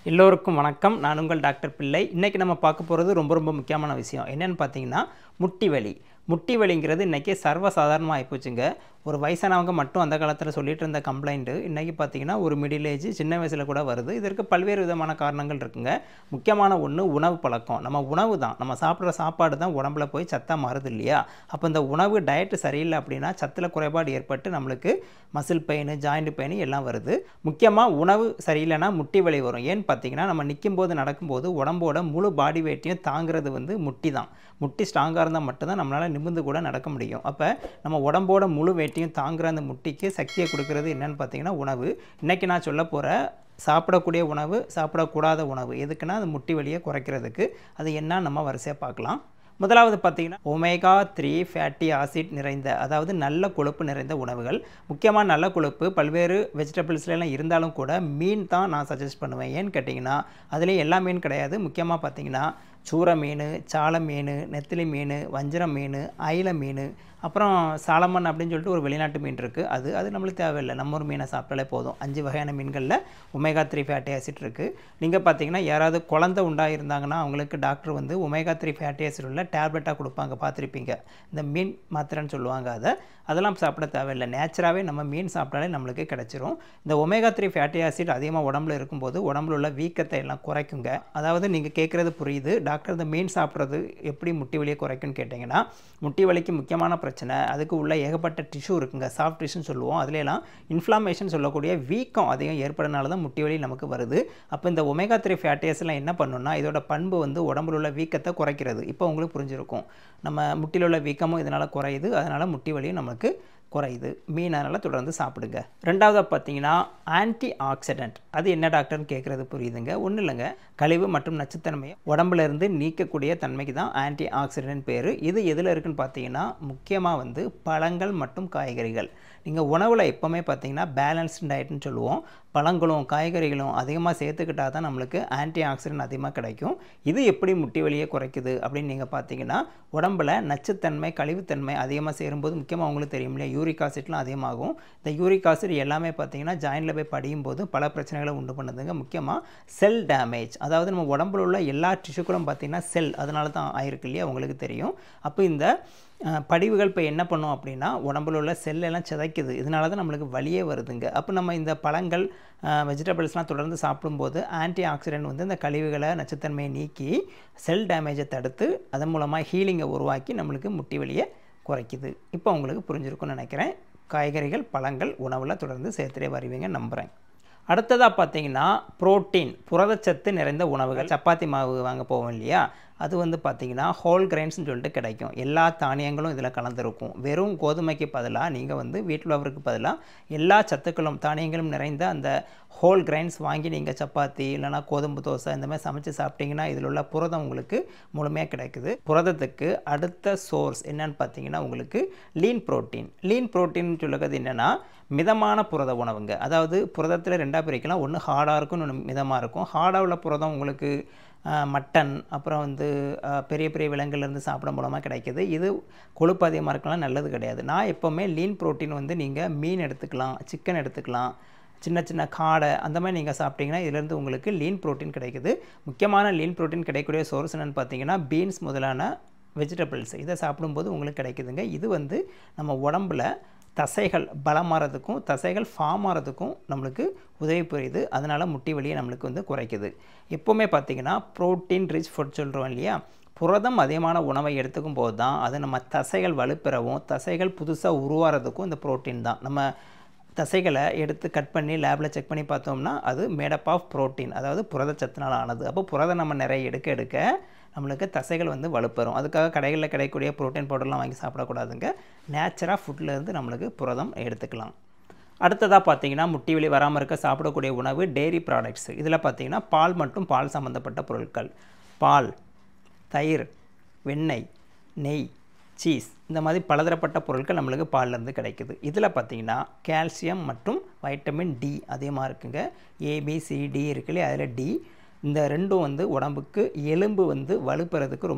எல்லோருக்கும் வணக்கம் நான் உங்கள் டாக்டர் பிள்ளை இன்றைக்கி நம்ம பார்க்க போகிறது ரொம்ப ரொம்ப முக்கியமான விஷயம் என்னென்னு பார்த்தீங்கன்னா முட்டி வலி முட்டி வலிங்கிறது இன்றைக்கி சர்வசாதாரணமாக ஆகிப்போச்சுங்க ஒரு வயசானவங்க மட்டும் அந்த காலத்தில் சொல்லிட்டு இருந்த கம்ப்ளைண்ட்டு இன்றைக்கி பார்த்தீங்கன்னா ஒரு மிடில் ஏஜ் சின்ன வயசில் கூட வருது இதற்கு பல்வேறு விதமான காரணங்கள் இருக்குங்க முக்கியமான ஒன்று உணவு பழக்கம் நம்ம உணவு தான் நம்ம சாப்பிட்ற சாப்பாடு தான் உடம்புல போய் சத்தாக மாறுது இல்லையா அப்போ இந்த உணவு டயட்டு சரியில்லை அப்படின்னா சத்தில் குறைபாடு ஏற்பட்டு நம்மளுக்கு மசில் பெயின் ஜாயிண்ட் பெயின் எல்லாம் வருது முக்கியமாக உணவு சரியில்லைன்னா முட்டி வலி வரும் ஏன்னு பார்த்தீங்கன்னா நம்ம நிற்கும்போது நடக்கும்போது உடம்போட முழு பாடி வெயிட்டையும் தாங்கிறது வந்து முட்டி தான் முட்டி ஸ்ட்ராங்காக இருந்தால் மட்டும்தான் நம்மளால் நிமிர்ந்து கூட நடக்க முடியும் அப்போ நம்ம உடம்போட முழு வெயிட்டையும் தாங்குற அந்த முட்டிக்கு சக்தியை கொடுக்கறது என்னன்னு பார்த்தீங்கன்னா உணவு இன்றைக்கி நான் சொல்ல போகிற சாப்பிடக்கூடிய உணவு சாப்பிடக்கூடாத உணவு எதுக்குன்னா அது முட்டி வலியை குறைக்கிறதுக்கு அது என்ன நம்ம வரிசையாக பார்க்கலாம் முதலாவது பார்த்தீங்கன்னா ஒமேகா த்ரீ ஃபேட்டி ஆசிட் நிறைந்த அதாவது நல்ல கொழுப்பு நிறைந்த உணவுகள் முக்கியமாக நல்ல கொழுப்பு பல்வேறு வெஜிடபிள்ஸ்லாம் இருந்தாலும் கூட மீன் தான் நான் சஜஸ்ட் பண்ணுவேன் ஏன்னு கேட்டிங்கன்னா அதுலேயும் எல்லா மீன் கிடையாது முக்கியமாக பார்த்தீங்கன்னா சூர மீன் சால மீன் நெத்திலி மீன் வஞ்சிரம் மீன் அயில மீன் அப்புறம் சாலமன் அப்படின்னு சொல்லிட்டு ஒரு வெளிநாட்டு மீன் இருக்குது அது அது நம்மளுக்கு தேவையில்லை நம்ம ஒரு மீனை சாப்பிட்டாலே போதும் அஞ்சு வகையான மீன்களில் ஒமேகா த்ரீ ஃபேட்டி ஆசிட் இருக்குது நீங்கள் பார்த்தீங்கன்னா யாராவது குழந்தை உண்டாயிருந்தாங்கன்னா அவங்களுக்கு டாக்டர் வந்து ஒமேகா த்ரீ ஃபேட்டி ஆசிட் உள்ள டேப்லெட்டாக கொடுப்பாங்க பார்த்துருப்பீங்க இந்த மீன் மாத்திரைன்னு சொல்லுவாங்க அதை அதெல்லாம் சாப்பிட தேவையில்லை நேச்சராகவே நம்ம மீன் சாப்பிட்டாலே நம்மளுக்கு கிடச்சிரும் இந்த ஒமேகா த்ரீ ஃபேட்டி ஆசிட் அதிகமாக உடம்புல இருக்கும்போது உடம்புல உள்ள வீக்கத்தை எல்லாம் குறைக்குங்க அதாவது நீங்கள் கேட்குறது புரியுது டாக்டர் இந்த மீன் சாப்பிட்றது எப்படி முட்டி வலியை குறைக்கும்னு கேட்டிங்கன்னா முட்டி வலிக்கு முக்கியமான பிரச்சனை அதுக்கு உள்ள ஏகப்பட்ட டிஷ்யூ இருக்குங்க சாஃப்ட் டிஷ்யூன்னு சொல்லுவோம் அதுலலாம் இன்ஃப்ளாமேஷன் சொல்லக்கூடிய வீக்கம் அதிகம் ஏற்படுறதுனால தான் முட்டி வலி நமக்கு வருது அப்போ இந்த ஒமேகா த்ரீ ஃபேட்டியஸ்லாம் என்ன பண்ணுன்னா இதோட பண்பு வந்து உடம்புல உள்ள வீக்கத்தை குறைக்கிறது இப்போ உங்களுக்கு புரிஞ்சிருக்கும் நம்ம முட்டியில் உள்ள வீக்கமும் இதனால் குறையுது அதனால் முட்டி வலியும் நமக்கு குறையுது மீன் அதனால் தொடர்ந்து சாப்பிடுங்க ரெண்டாவதாக பார்த்தீங்கன்னா ஆன்டி ஆக்சிடென்ட் அது என்ன டாக்டர்னு கேட்குறது புரியுதுங்க ஒன்றும் இல்லைங்க கழிவு மற்றும் நச்சுத்தன்மையை உடம்புல இருந்து நீக்கக்கூடிய தன்மைக்கு தான் ஆன்டி ஆக்சிடென்ட் பேர் இது எதில் இருக்குன்னு பார்த்தீங்கன்னா முக்கியமாக வந்து பழங்கள் மற்றும் காய்கறிகள் நீங்கள் உணவில் எப்போவுமே பார்த்தீங்கன்னா பேலன்ஸ்டு டயட்னு சொல்லுவோம் பழங்களும் காய்கறிகளும் அதிகமாக சேர்த்துக்கிட்டால் தான் நம்மளுக்கு ஆன்டி ஆக்சிடென்ட் அதிகமாக கிடைக்கும் இது எப்படி முட்டி வலியை குறைக்குது அப்படின்னு நீங்கள் பார்த்தீங்கன்னா உடம்புல நச்சுத்தன்மை கழிவுத்தன்மை அதிகமாக சேரும்போது முக்கியமாக அவங்களுக்கு தெரியும் இல்லையா யூரிக் ஆசிட்லாம் அதிகமாகும் இந்த யூரிக் ஆசிட் எல்லாமே பார்த்தீங்கன்னா ஜாயிண்டில் போய் படியும் போது பல பிரச்சனைகளை உண்டு பண்ணுதுங்க முக்கியமாக செல் டேமேஜ் அதாவது நம்ம உடம்புல உள்ள எல்லா டிஷ்யூக்களும் பார்த்திங்கன்னா செல் அதனால தான் ஆயிருக்கு இல்லையா உங்களுக்கு தெரியும் அப்போ இந்த படிவுகள் இப்போ என்ன பண்ணும் அப்படின்னா உடம்புல உள்ள செல்லெல்லாம் சிதைக்குது இதனால தான் நம்மளுக்கு வலியே வருதுங்க அப்போ நம்ம இந்த பழங்கள் வெஜிடபிள்ஸ்லாம் தொடர்ந்து சாப்பிடும்போது ஆன்டி ஆக்சிடென்ட் வந்து இந்த கழிவுகளை நச்சுத்தன்மையை நீக்கி செல் டேமேஜை தடுத்து அதன் மூலமாக ஹீலிங்கை உருவாக்கி நம்மளுக்கு முட்டி வலியை குறைக்குது இப்போ உங்களுக்கு புரிஞ்சிருக்கும்னு நினைக்கிறேன் காய்கறிகள் பழங்கள் உணவில் தொடர்ந்து சேர்த்துட்டே வருவீங்க நம்புகிறேன் அடுத்ததாக பார்த்தீங்கன்னா புரோட்டீன் புரதச்சத்து நிறைந்த உணவுகள் சப்பாத்தி மாவு வாங்க போவோம் இல்லையா அது வந்து பார்த்திங்கன்னா ஹோல் கிரைன்ஸ்னு சொல்லிட்டு கிடைக்கும் எல்லா தானியங்களும் இதில் கலந்துருக்கும் வெறும் கோதுமைக்கு பதிலாக நீங்கள் வந்து வீட்லவருக்கு பதிலாக எல்லா சத்துக்களும் தானியங்களும் நிறைந்த அந்த ஹோல் கிரைன்ஸ் வாங்கி நீங்கள் சப்பாத்தி இல்லைனா கோதுமை தோசை இந்த மாதிரி சமைச்சு சாப்பிட்டிங்கன்னா இதில் உள்ள புரதம் உங்களுக்கு முழுமையாக கிடைக்குது புரதத்துக்கு அடுத்த சோர்ஸ் என்னன்னு பார்த்தீங்கன்னா உங்களுக்கு லீன் ப்ரோட்டீன் லீன் ப்ரோட்டீன் சொல்லுறது என்னென்னா மிதமான புரத உணவுங்க அதாவது புரதத்தில் ரெண்டாக பிரிக்கலாம் ஒன்று ஹார்டாக இருக்கும் இன்னொன்று மிதமாக இருக்கும் ஹார்டாக உள்ள புரதம் உங்களுக்கு மட்டன் அப்புறம் வந்து பெரிய பெரிய விலங்குலேருந்து சாப்பிட மூலமாக கிடைக்கிது இது கொழுப்பு அதிகமாக இருக்கலாம் நல்லது கிடையாது நான் எப்போவுமே லீன் ப்ரோட்டீன் வந்து நீங்கள் மீன் எடுத்துக்கலாம் சிக்கன் எடுத்துக்கலாம் சின்ன சின்ன காடை அந்த மாதிரி நீங்கள் சாப்பிட்டீங்கன்னா இதிலேருந்து உங்களுக்கு லீன் ப்ரோட்டீன் கிடைக்குது முக்கியமான லீன் ப்ரோட்டீன் கிடைக்கக்கூடிய சோர்ஸ் என்னென்னு பார்த்தீங்கன்னா பீன்ஸ் முதலான வெஜிடபிள்ஸ் இதை சாப்பிடும்போது உங்களுக்கு கிடைக்குதுங்க இது வந்து நம்ம உடம்புல தசைகள் பலமாறதுக்கும் தசைகள் ஃபார்ம் ஆகிறதுக்கும் நம்மளுக்கு உதவி புரியுது அதனால் முட்டி வலியை நம்மளுக்கு வந்து குறைக்குது எப்போவுமே பார்த்திங்கன்னா ப்ரோட்டீன் ரிச் ஃபுட் சொல்கிறோம் இல்லையா புரதம் அதிகமான உணவை எடுத்துக்கும் போது தான் அது நம்ம தசைகள் வலுப்பெறவும் தசைகள் புதுசாக உருவாகிறதுக்கும் இந்த ப்ரோட்டீன் தான் நம்ம தசைகளை எடுத்து கட் பண்ணி லேபில் செக் பண்ணி பார்த்தோம்னா அது மேடப் ஆஃப் ப்ரோட்டீன் அதாவது புரதச்சத்தினால் ஆனது அப்போ புரதம் நம்ம நிறைய எடுக்க எடுக்க நம்மளுக்கு தசைகள் வந்து வலுப்பெறும் அதுக்காக கடைகளில் கிடைக்கக்கூடிய ப்ரோட்டீன் பவுடர்லாம் வாங்கி சாப்பிடக்கூடாதுங்க நேச்சராக ஃபுட்லேருந்து நம்மளுக்கு புரதம் எடுத்துக்கலாம் அடுத்ததாக பார்த்தீங்கன்னா முட்டி வலி வராமல் இருக்க சாப்பிடக்கூடிய உணவு டெய்ரி ப்ராடக்ட்ஸ் இதில் பார்த்தீங்கன்னா பால் மற்றும் பால் சம்மந்தப்பட்ட பொருட்கள் பால் தயிர் வெண்ணெய் நெய் சீஸ் இந்த மாதிரி பலதரப்பட்ட பொருட்கள் நம்மளுக்கு பால்லேருந்து கிடைக்குது இதில் பார்த்திங்கன்னா கால்சியம் மற்றும் வைட்டமின் டி அதிகமாக இருக்குங்க ஏபிசிடி இருக்குல்லையே அதில் டி இந்த ரெண்டும் வந்து உடம்புக்கு எலும்பு வந்து வலுப்பெறதுக்கு ரொம்ப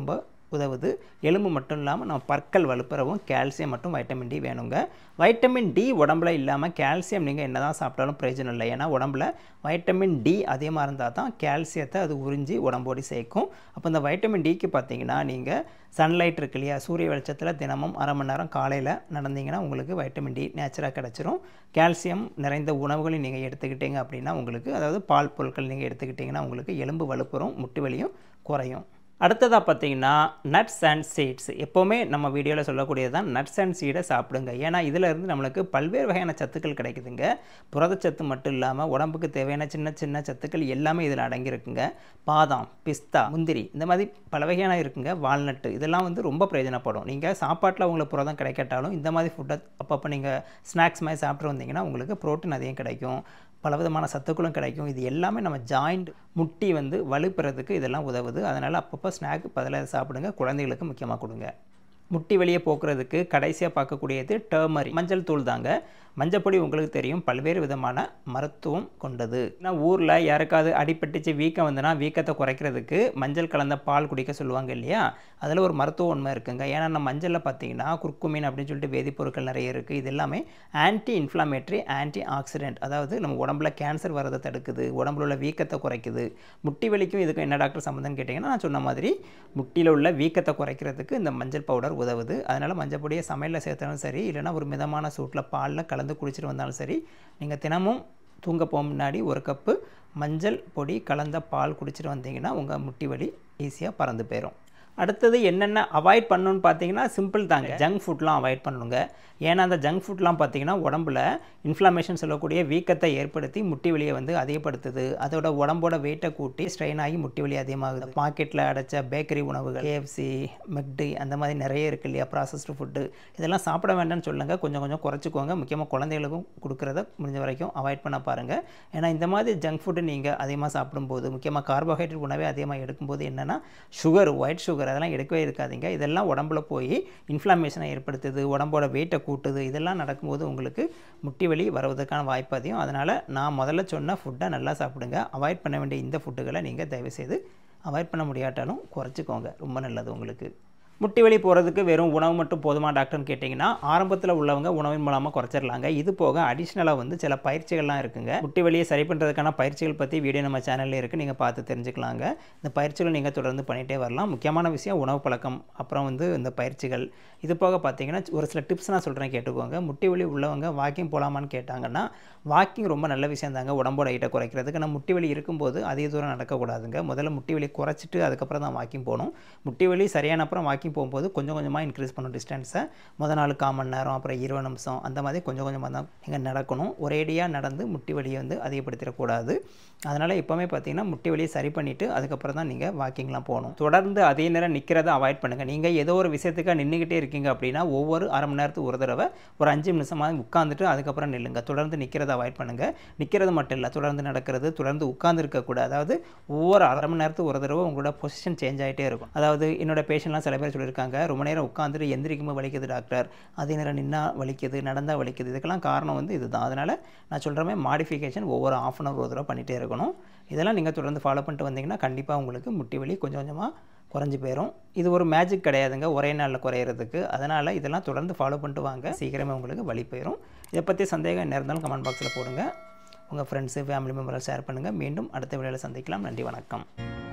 உதவுது எலும்பு மட்டும் இல்லாமல் நம்ம பற்கள் வலுப்பெறவும் கால்சியம் மற்றும் வைட்டமின் டி வேணுங்க வைட்டமின் டி உடம்புல இல்லாமல் கால்சியம் நீங்கள் என்ன தான் சாப்பிட்டாலும் பிரயோஜனம் இல்லை ஏன்னா உடம்புல வைட்டமின் டி அதிகமாக இருந்தால் தான் கால்சியத்தை அது உறிஞ்சி உடம்போடி சேர்க்கும் அப்போ இந்த வைட்டமின் டிக்கு பார்த்தீங்கன்னா நீங்கள் சன்லைட் இருக்கு இல்லையா சூரிய வெளிச்சத்தில் தினமும் அரை மணி நேரம் காலையில் நடந்தீங்கன்னா உங்களுக்கு வைட்டமின் டி நேச்சராக கிடச்சிரும் கால்சியம் நிறைந்த உணவுகளை நீங்கள் எடுத்துக்கிட்டீங்க அப்படின்னா உங்களுக்கு அதாவது பால் பொருட்கள் நீங்கள் எடுத்துக்கிட்டிங்கன்னா உங்களுக்கு எலும்பு வலுப்புறம் முட்டு வலியும் குறையும் அடுத்ததாக பார்த்தீங்கன்னா நட்ஸ் அண்ட் சீட்ஸ் எப்போவுமே நம்ம வீடியோவில் சொல்லக்கூடியது தான் நட்ஸ் அண்ட் சீடை சாப்பிடுங்க ஏன்னா இதில் இருந்து நம்மளுக்கு பல்வேறு வகையான சத்துக்கள் கிடைக்குதுங்க புரதச்சத்து மட்டும் இல்லாமல் உடம்புக்கு தேவையான சின்ன சின்ன சத்துக்கள் எல்லாமே இதில் அடங்கியிருக்குங்க பாதாம் பிஸ்தா முந்திரி இந்த மாதிரி பல வகையான இருக்குங்க வால்நட்டு இதெல்லாம் வந்து ரொம்ப பிரயோஜனப்படும் நீங்கள் சாப்பாட்டில் உங்களுக்கு புரதம் கிடைக்கட்டாலும் இந்த மாதிரி ஃபுட்டை அப்பப்போ நீங்கள் ஸ்நாக்ஸ் மாதிரி சாப்பிட்டு வந்தீங்கன்னா உங்களுக்கு ப்ரோட்டீன் அதிகம் கிடைக்கும் பலவிதமான சத்துக்களும் கிடைக்கும் இது எல்லாமே நம்ம ஜாயிண்ட் முட்டி வந்து வலுப்பெறதுக்கு இதெல்லாம் உதவுது அதனால் அப்பப்போ ஸ்நாக் பதிலாக சாப்பிடுங்க குழந்தைகளுக்கு முக்கியமாக கொடுங்க முட்டி வெளியே போக்குறதுக்கு கடைசியாக பார்க்கக்கூடியது டர்மரி மஞ்சள் தூள் தாங்க மஞ்சப்பொடி உங்களுக்கு தெரியும் பல்வேறு விதமான மருத்துவம் கொண்டது நான் ஊரில் யாருக்காவது அடிபட்டுச்சு வீக்கம் வந்துன்னா வீக்கத்தை குறைக்கிறதுக்கு மஞ்சள் கலந்த பால் குடிக்க சொல்லுவாங்க இல்லையா அதில் ஒரு மருத்துவ உண்மை இருக்குங்க ஏன்னா நம்ம மஞ்சளில் பார்த்தீங்கன்னா குர்குமின் அப்படின்னு சொல்லிட்டு வேதிப்பொருட்கள் நிறைய இருக்குது இது எல்லாமே ஆன்டி இன்ஃப்ளமேட்டரி ஆன்டி ஆக்சிடென்ட் அதாவது நம்ம உடம்புல கேன்சர் வரதை தடுக்குது உடம்புல உள்ள வீக்கத்தை குறைக்குது முட்டி வலிக்கும் இதுக்கும் என்ன டாக்டர் சம்மந்தம் கேட்டிங்கன்னா நான் சொன்ன மாதிரி முட்டியில் உள்ள வீக்கத்தை குறைக்கிறதுக்கு இந்த மஞ்சள் பவுடர் உதவுது அதனால் மஞ்சள் பொடியை சமையலில் சேர்த்தாலும் சரி இல்லைனா ஒரு மிதமான சூட்டில் பாலில் கலந்து குடிச்சிட்டு வந்தாலும் சரி நீங்கள் தினமும் தூங்க போக முன்னாடி ஒரு கப்பு மஞ்சள் பொடி கலந்த பால் குடிச்சிட்டு வந்தீங்கன்னா உங்கள் முட்டி வலி ஈஸியாக பறந்து போயிடும் அடுத்தது என்னென்ன அவாய்ட் பண்ணணும்னு பார்த்தீங்கன்னா சிம்பிள் தாங்க ஜங்க் ஃபுட்லாம் அவாய்ட் பண்ணணுங்க ஏன்னா அந்த ஜங்க் ஃபுட்லாம் பார்த்தீங்கன்னா உடம்புல இன்ஃப்ளமேஷன் சொல்லக்கூடிய வீக்கத்தை ஏற்படுத்தி முட்டி வலியை வந்து அதிகப்படுத்துது அதோட உடம்போட வெயிட்டை கூட்டி ஸ்ட்ரெயின் ஆகி முட்டி வலி அதிகமாகுது பாக்கெட்டில் அடைச்ச பேக்கரி உணவுகள் கேஎஃப்சி மெக்டி அந்த மாதிரி நிறைய இருக்குது இல்லையா ப்ராசஸ்டு ஃபுட்டு இதெல்லாம் சாப்பிட வேண்டாம்னு சொல்லுங்கள் கொஞ்சம் கொஞ்சம் குறைச்சிக்கோங்க முக்கியமாக குழந்தைகளுக்கும் கொடுக்குறத முடிஞ்ச வரைக்கும் அவாய்ட் பண்ண பாருங்கள் ஏன்னா இந்த மாதிரி ஜங்க் ஃபுட்டு நீங்கள் அதிகமாக சாப்பிடும்போது முக்கியமாக கார்போஹைட்ரேட் உணவே அதிகமாக எடுக்கும்போது என்னென்னா சுகர் ஒயிட் சுகர் அதெல்லாம் எடுக்கவே இருக்காதீங்க இதெல்லாம் உடம்புல போய் இன்ஃப்ளமேஷனை ஏற்படுத்துது உடம்போட வெயிட்டை கூட்டுது இதெல்லாம் நடக்கும்போது உங்களுக்கு முட்டி வலி வருவதற்கான வாய்ப்பு அதிகம் அதனால் நான் முதல்ல சொன்ன ஃபுட்டை நல்லா சாப்பிடுங்க அவாய்ட் பண்ண வேண்டிய இந்த ஃபுட்டுகளை நீங்கள் தயவுசெய்து அவாய்ட் பண்ண முடியாட்டாலும் குறைச்சிக்கோங்க ரொம்ப நல்லது உங்களுக்கு முட்டி வலி போகிறதுக்கு வெறும் உணவு மட்டும் போதுமா டாக்டர்னு கேட்டிங்கன்னா ஆரம்பத்தில் உள்ளவங்க உணவின் மூலமாக குறைச்சிடலாங்க இது போக அடிஷ்னலாக வந்து சில பயிற்சிகள்லாம் இருக்குங்க முட்டி வலியை சரி பண்ணுறதுக்கான பயிற்சிகள் பற்றி வீடியோ நம்ம சேனலில் இருக்குது நீங்கள் பார்த்து தெரிஞ்சுக்கலாங்க இந்த பயிற்சிகள் நீங்கள் தொடர்ந்து பண்ணிகிட்டே வரலாம் முக்கியமான விஷயம் உணவு பழக்கம் அப்புறம் வந்து இந்த பயிற்சிகள் இது போக பார்த்தீங்கன்னா ஒரு சில டிப்ஸ் நான் சொல்கிறேன் கேட்டுக்கோங்க முட்டி வலி உள்ளவங்க வாக்கிங் போகலாமான்னு கேட்டாங்கன்னா வாக்கிங் ரொம்ப நல்ல விஷயம் தாங்க உடம்போட ஹைட்டை குறைக்கிறதுக்கு நம்ம முட்டி வலி இருக்கும்போது அதிக தூரம் நடக்கக்கூடாதுங்க முதல்ல முட்டி வலி குறைச்சிட்டு அதுக்கப்புறம் தான் வாக்கிங் போகணும் முட்டி வலி சரியான அப்புறம் வாக்கிங் போகும்போது கொஞ்சம் கொஞ்சமாக இன்க்ரீஸ் பண்ணும் டிஸ்டன்ஸை முதல் நாள் கால் மணி நேரம் அப்புறம் இருபது நிமிஷம் அந்த மாதிரி கொஞ்சம் கொஞ்சமாக தான் நீங்கள் நடக்கணும் ஒரேடியாக நடந்து முட்டி வலியை வந்து அதிகப்படுத்திடக்கூடாது அதனால் எப்போவுமே பார்த்தீங்கன்னா முட்டி வலியை சரி பண்ணிவிட்டு அதுக்கப்புறம் தான் நீங்கள் வாக்கிங்லாம் போகணும் தொடர்ந்து அதே நேரம் நிற்கிறத அவாய்ட் பண்ணுங்கள் நீங்கள் ஏதோ ஒரு விஷயத்துக்காக நின்றுக்கிட்டே இருக்கீங்க அப்படின்னா ஒவ்வொரு அரை மணி நேரத்துக்கு ஒரு தடவை ஒரு அஞ்சு நிமிஷமாக உட்காந்துட்டு அதுக்கப்புறம் நில்லுங்க தொடர்ந்து நிற்கிறத அவாய்ட் பண்ணுங்கள் நிற்கிறது மட்டும் இல்லை தொடர்ந்து நடக்கிறது தொடர்ந்து உட்கார்ந்து இருக்கக்கூடாது அதாவது ஒவ்வொரு அரை மணி நேரத்துக்கு ஒரு தடவை உங்களோட பொசிஷன் சேஞ்ச் ஆகிட்டே இருக்கும் அதாவது என்னோட பேஷண்ட்லாம் சில பேர் சொல்லியிருக்காங்க ரொம்ப நேரம் உட்காந்துட்டு எந்திரிக்கும்போது வலிக்குது டாக்டர் அதே நேரம் நின்னா வலிக்குது நடந்தால் வலிக்குது இதுக்கெல்லாம் காரணம் வந்து இதுதான் அதனால் நான் சொல்கிறமே மாடிஃபிகேஷன் ஒவ்வொரு ஆஃப் அன் ஹவர் ஒரு தடவை பண்ணிகிட்டே இருக்கணும் இதெல்லாம் நீங்கள் தொடர்ந்து ஃபாலோ பண்ணிட்டு வந்தீங்கன்னா கண்டிப்பாக உங்களுக்கு முட்டி வலி கொஞ்சம் கொஞ்சமாக குறைஞ்சி போயிடும் இது ஒரு மேஜிக் கிடையாதுங்க ஒரே நாளில் குறையிறதுக்கு அதனால் இதெல்லாம் தொடர்ந்து ஃபாலோ பண்ணிட்டு வாங்க சீக்கிரமே உங்களுக்கு வலி போயிடும் இதை பற்றி சந்தேகம் என்ன இருந்தாலும் கமெண்ட் பாக்ஸில் போடுங்க உங்கள் ஃப்ரெண்ட்ஸு ஃபேமிலி மெம்பரை ஷேர் பண்ணுங்கள் மீண்டும் அடுத்த வீடியோவில் சந்திக்கலாம் நன்றி வணக்கம்